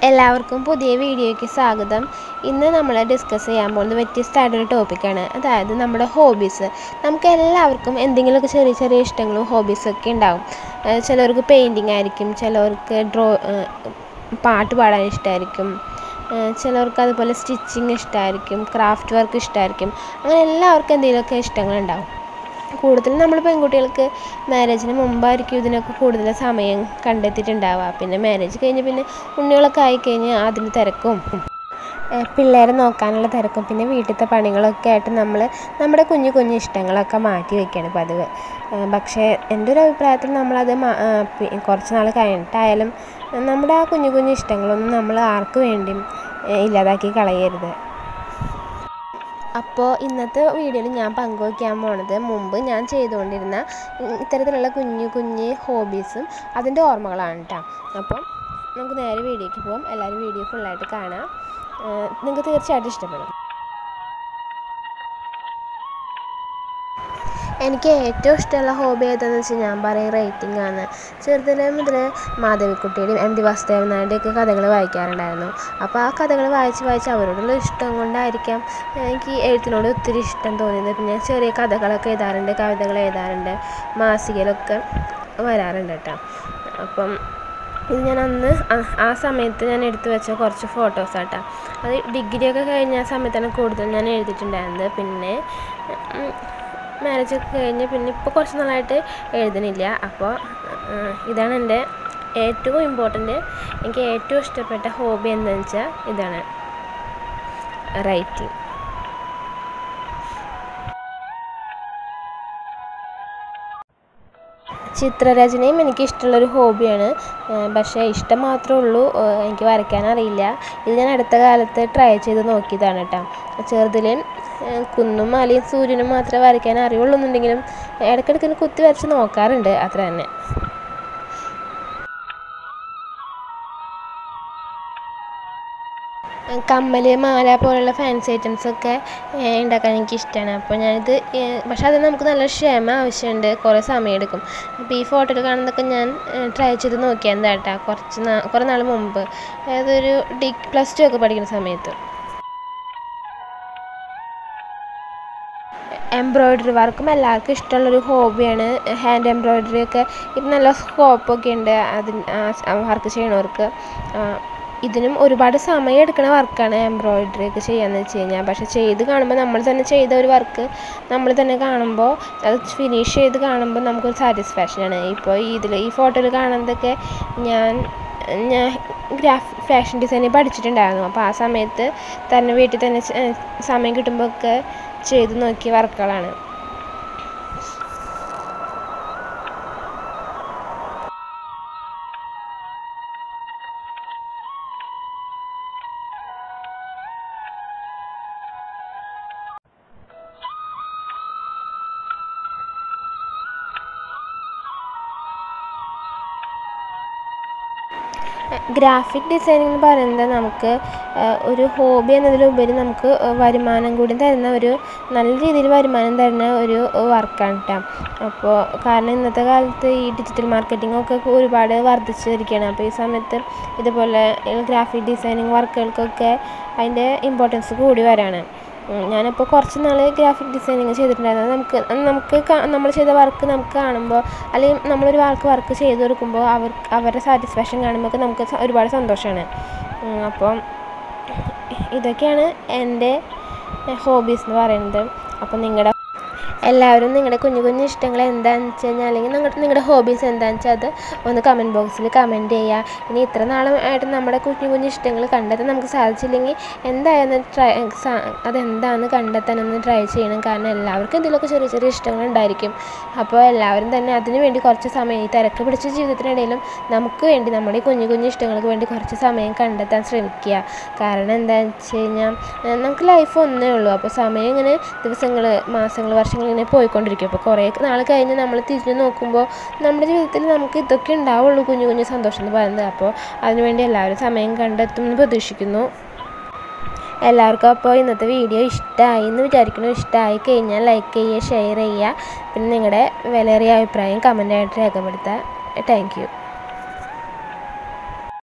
എല്ലാവർക്കും പുതിയ വീഡിയോയ്ക്ക് സ്വാഗതം ഇന്ന് നമ്മൾ ഡിസ്കസ് ചെയ്യാൻ പോകുന്നത് വ്യത്യസ്തമായിട്ടൊരു ടോപ്പിക്കാണ് അതായത് നമ്മുടെ ഹോബീസ് നമുക്ക് എല്ലാവർക്കും എന്തെങ്കിലുമൊക്കെ ചെറിയ ചെറിയ ഇഷ്ടങ്ങളും ഹോബീസൊക്കെ ഉണ്ടാവും ഏഹ് ചിലർക്ക് പെയിൻറ്റിങ് ആയിരിക്കും ചിലർക്ക് ഡ്രോ ഏഹ് പാട്ട് പാടാൻ ഇഷ്ടമായിരിക്കും ഏഹ് ചിലർക്ക് അതുപോലെ സ്റ്റിച്ചിങ് ഇഷ്ടമായിരിക്കും ക്രാഫ്റ്റ് വർക്ക് ഇഷ്ടമായിരിക്കും അങ്ങനെ എല്ലാവർക്കും എന്തെങ്കിലുമൊക്കെ ഇഷ്ടങ്ങളുണ്ടാവും കൂടുതലും നമ്മൾ പെൺകുട്ടികൾക്ക് മാരേജിന് മുമ്പായിരിക്കും ഇതിനൊക്കെ കൂടുതൽ സമയം കണ്ടെത്തിയിട്ടുണ്ടാവുക പിന്നെ മാരേജ് കഴിഞ്ഞ് പിന്നെ ഉണ്ണികളൊക്കെ ആയിക്കഴിഞ്ഞാൽ അതിന് തിരക്കും ഏഹ് പിള്ളേരെ നോക്കാനുള്ള തിരക്കും പിന്നെ വീട്ടിലത്തെ പണികളൊക്കെ ആയിട്ട് നമ്മൾ നമ്മുടെ കുഞ്ഞു കുഞ്ഞു ഇഷ്ടങ്ങളൊക്കെ മാറ്റി വെക്കുകയാണ് പതിവ് ഏഹ് പക്ഷേ എൻ്റെ ഒരു അഭിപ്രായത്തിൽ നമ്മളത് മാ- ഏഹ് പി- കുറച്ച് നാൾ കഴിഞ്ഞിട്ടായാലും നമ്മുടെ ആ കുഞ്ഞു കുഞ്ഞു ഇഷ്ടങ്ങളൊന്നും നമ്മൾ ആർക്ക് വേണ്ടിയും ഏഹ് ഇല്ലാതാക്കി കളയരുത് അപ്പോൾ ഇന്നത്തെ വീഡിയോയിൽ ഞാൻ പങ്കുവയ്ക്കാൻ പോണത് മുമ്പ് ഞാൻ ചെയ്തുകൊണ്ടിരുന്ന ഇ- ഇത്തരത്തിലുള്ള കുഞ്ഞു കുഞ്ഞ് ഹോബീസും അതിൻ്റെ ഓർമ്മകളാണ് കേട്ടോ അപ്പം നമുക്ക് നേരെ വീഡിയോയ്ക്ക് പോകാം എല്ലാവരും വീഡിയോ ഫുള്ളായിട്ട് കാണാം ഏഹ് നിങ്ങൾക്ക് തീർച്ചയായിട്ടും ഇഷ്ടപ്പെടും എനിക്ക് ഏറ്റവും ഇഷ്ടമുള്ള ഹോബി ഏതാണെന്ന് വെച്ചാൽ ഞാൻ പറയും റൈറ്റിംഗ് ആണ് ചെറുതിലെ മുതൽ മാധവിക്കുട്ടിയുടെയും എം ഡി വാസുദേവൻ നായരുടെയൊക്കെ കഥകൾ വായിക്കാറുണ്ടായിരുന്നു അപ്പോൾ ആ കഥകൾ വായിച്ച് വായിച്ച് അവരോടുള്ള ഇഷ്ടം കൊണ്ടായിരിക്കാം എനിക്ക് എഴുത്തിനോട് ഒത്തിരി ഇഷ്ടം തോന്നിയത് പിന്നെ ചെറിയ കഥകളൊക്കെ എഴുതാറുണ്ട് കവിതകൾ എഴുതാറുണ്ട് മാസികയിലൊക്കെ വരാറുണ്ട് കേട്ടോ അപ്പം ഇത് ഞാൻ അന്ന് ആ- ആ സമയത്ത് ഞാൻ എടുത്തു വെച്ച കുറച്ച് ഫോട്ടോസ് ആട്ടോ അത് ഡിഗ്രിയൊക്കെ കഴിഞ്ഞ ആ സമയത്താണ് കൂടുതൽ ഞാൻ എഴുതിയിട്ടുണ്ടായിരുന്നത് പിന്നെ ഉം, മാരേജ് ഒക്കെ കഴിഞ്ഞ് പിന്നെ ഇപ്പോൾ കുറച്ച് നാളായിട്ട് എഴുതണില്ല അപ്പോൾ ഇതാണ് എൻ്റെ ഏറ്റവും ഇമ്പോർട്ടൻ്റ് എനിക്ക് ഏറ്റവും ഇഷ്ടപ്പെട്ട ഹോബി എന്താണെന്ന് വെച്ചാൽ ഇതാണ് റൈറ്റിംഗ് ചിത്രരചനയും എനിക്ക് ഇഷ്ടമുള്ളൊരു ഹോബിയാണ് ഏഹ് പക്ഷേ ഇഷ്ടം മാത്രമേ ഉള്ളൂ ഏഹ് എനിക്ക് വരയ്ക്കാൻ അറിയില്ല ഇത് ഞാൻ അടുത്ത കാലത്ത് ട്രൈ ചെയ്ത് നോക്കിയതാണ് കേട്ടോ ചെറുതിൽ കുന്നും മലയും സൂര്യനും മാത്രമേ വരയ്ക്കാൻ അറിയുള്ളൂ എന്നുണ്ടെങ്കിലും ഇടയ്ക്കിടയ്ക്ക് ഇങ്ങനെ കുത്തി വരച്ച് നോക്കാറുണ്ട് അത്ര തന്നെ കമ്മൽ മാല പോലുള്ള ഫാൻസി ഐറ്റംസ് ഒക്കെ ഏഹ് ഉണ്ടാക്കാൻ എനിക്ക് ഇഷ്ടമാണ് അപ്പോൾ ഞാനിത് ഏഹ് പക്ഷേ അതിന് നമുക്ക് നല്ല ക്ഷമ ആവശ്യമുണ്ട് കുറേ സമയമെടുക്കും അപ്പോൾ ഈ ഫോട്ടോയിൽ കാണുന്നതൊക്കെ ഞാൻ ട്രൈ ചെയ്ത് നോക്കിയത് കേട്ടോ കുറച്ച് നാ കുറേ നാൾ മുമ്പ് അതായത് ഒരു ഡി പ്ലസ് ടു ഒക്കെ പഠിക്കുന്ന സമയത്ത് എംബ്രോയ്ഡറി വർക്കും എല്ലാവർക്കും ഇഷ്ടമുള്ളൊരു ഹോബിയാണ് ഹാൻഡ് എംബ്രോയ്ഡറി ഒക്കെ ഇപ്പം നല്ല സ്കോപ്പൊക്കെ ഉണ്ട് അതിന് വർക്ക് ചെയ്യണവർക്ക് ആ, ഇതിനും ഒരുപാട് സമയം എടുക്കുന്ന വർക്കാണ് എംബ്രോയ്ഡറി ഒക്കെ ചെയ്യാന്ന് വെച്ച് കഴിഞ്ഞാൽ പക്ഷെ ചെയ്ത് കാണുമ്പോൾ നമ്മൾ തന്നെ ചെയ്ത ഒരു വർക്ക് നമ്മൾ തന്നെ കാണുമ്പോൾ അത് ഫിനിഷ് ചെയ്ത് കാണുമ്പോൾ നമുക്കൊരു സാറ്റിസ്ഫാക്ഷനാണ് ഇപ്പോൾ ഇതിൽ ഈ ഫോട്ടോയിൽ കാണുന്നതൊക്കെ ഞാൻ ഞാൻ ഗ്രാഫ് ഫാഷൻ ഡിസൈനിങ് പഠിച്ചിട്ടുണ്ടായിരുന്നു അപ്പോൾ ആ സമയത്ത് തന്നെ വീട്ടിൽ തന്നെ ചെ- ഏഹ് സമയം കിട്ടുമ്പോൾ ഒക്കെ ചെയ്ത് നോക്കിയ വർക്കുകളാണ് ഗ്രാഫിക് ഡിസൈനിങ് എന്ന് പറയുന്നത് നമുക്ക് ഏഹ്, ഒരു ഹോബി എന്നതിലുപരി നമുക്ക് ഏഹ്, വരുമാനം കൂടി തരുന്ന ഒരു നല്ല രീതിയിൽ വരുമാനം തരുന്ന ഒരു വർക്കാണ് കേട്ടോ അപ്പോൾ കാരണം ഇന്നത്തെ കാലത്ത് ഈ ഡിജിറ്റൽ മാർക്കറ്റിംഗ് ഒക്കെ ഒരുപാട് വർദ്ധിച്ചിരിക്കുകയാണ് അപ്പോൾ ഈ സമയത്ത് ഇതുപോലെ ഗ്രാഫിക് ഡിസൈനിങ് വർക്കുകൾക്കൊക്കെ അതിൻ്റെ ഇമ്പോർട്ടൻസ് കൂടി വരാണ് ഉം, ഞാനിപ്പോൾ കുറച്ച് നാൾ ഗ്രാഫിക് ഡിസൈനിങ് ചെയ്തിട്ടുണ്ടായിരുന്നു അത് നമുക്ക് നമുക്ക് നമ്മൾ ചെയ്ത വർക്ക് നമുക്ക് കാണുമ്പോൾ അല്ലെങ്കിൽ നമ്മളൊരു ആൾക്ക് വർക്ക് ചെയ്ത് കൊടുക്കുമ്പോൾ അവർ അവരുടെ സാറ്റിസ്ഫാക്ഷൻ കാണുമ്പോൾ നമുക്ക് സ- ഒരുപാട് സന്തോഷമാണ് അപ്പം ഇതൊക്കെയാണ് എൻ്റെ ഹോബീസ് എന്ന് പറയുന്നത് അപ്പം നിങ്ങളുടെ എല്ലാവരും നിങ്ങളുടെ കുഞ്ഞു കുഞ്ഞു ഇഷ്ടങ്ങൾ എന്താണെന്ന് വെച്ച് കഴിഞ്ഞാൽ അല്ലെങ്കിൽ നിങ്ങളുടെ നിങ്ങളുടെ ഹോബീസ് എന്താണെന്ന് വെച്ചാൽ അത് ഒന്ന് കമൻറ്റ് ബോക്സിൽ കമൻറ്റ് ചെയ്യുക ഇനി ഇത്ര നാളായിട്ട് നമ്മുടെ കുഞ്ഞു കുഞ്ഞു ഇഷ്ടങ്ങൾ കണ്ടെത്താൻ നമുക്ക് സാധിച്ചില്ലെങ്കിൽ എന്തായാലും ട്രൈ അതെന്താണെന്ന് കണ്ടെത്താനൊന്ന് ട്രൈ ചെയ്യണം കാരണം എല്ലാവർക്കും എന്തെങ്കിലുമൊക്കെ ചെറിയ ചെറിയ ഇഷ്ടങ്ങൾ ഉണ്ടായിരിക്കും അപ്പോൾ എല്ലാവരും തന്നെ അതിന് വേണ്ടി കുറച്ച് സമയം ഈ തിരക്ക് പിടിച്ച ജീവിതത്തിനിടയിലും നമുക്ക് വേണ്ടി നമ്മുടെ ഈ കുഞ്ഞു കുഞ്ഞു ഇഷ്ടങ്ങൾക്ക് വേണ്ടി കുറച്ച് സമയം കണ്ടെത്താൻ ശ്രമിക്കുക കാരണം എന്താണെന്ന് വെച്ച് കഴിഞ്ഞാൽ ഏഹ് നമുക്ക് ലൈഫ് ഒന്നേ ഉള്ളൂ അപ്പോൾ സമയം ഇങ്ങനെ ദിവസങ്ങൾ മാസങ്ങൾ വർഷങ്ങൾ ഇങ്ങനെ പോയിക്കൊണ്ടിരിക്കും അപ്പോൾ കുറേ നാൾ കഴിഞ്ഞ് നമ്മൾ തിരിഞ്ഞു നോക്കുമ്പോൾ നമ്മുടെ ജീവിതത്തിൽ നമുക്ക് ഇതൊക്കെ ഉണ്ടാവുള്ളൂ കുഞ്ഞു കുഞ്ഞു സന്തോഷം എന്ന് പറയുന്നത് അപ്പോൾ അതിനുവേണ്ടി എല്ലാവരും സമയം കണ്ടെത്തും എന്ന് പ്രതീക്ഷിക്കുന്നു എല്ലാവർക്കും അപ്പോൾ ഇന്നത്തെ വീഡിയോ ഇഷ്ടമായി എന്ന് വിചാരിക്കുന്നു ഇഷ്ടമായി കഴിഞ്ഞാൽ ലൈക്ക് ചെയ്യുക ഷെയർ ചെയ്യുക പിന്നെ നിങ്ങളുടെ വിലയേറിയ അഭിപ്രായം കമൻ്റായിട്ട് രേഖപ്പെടുത്തുക താങ്ക് യു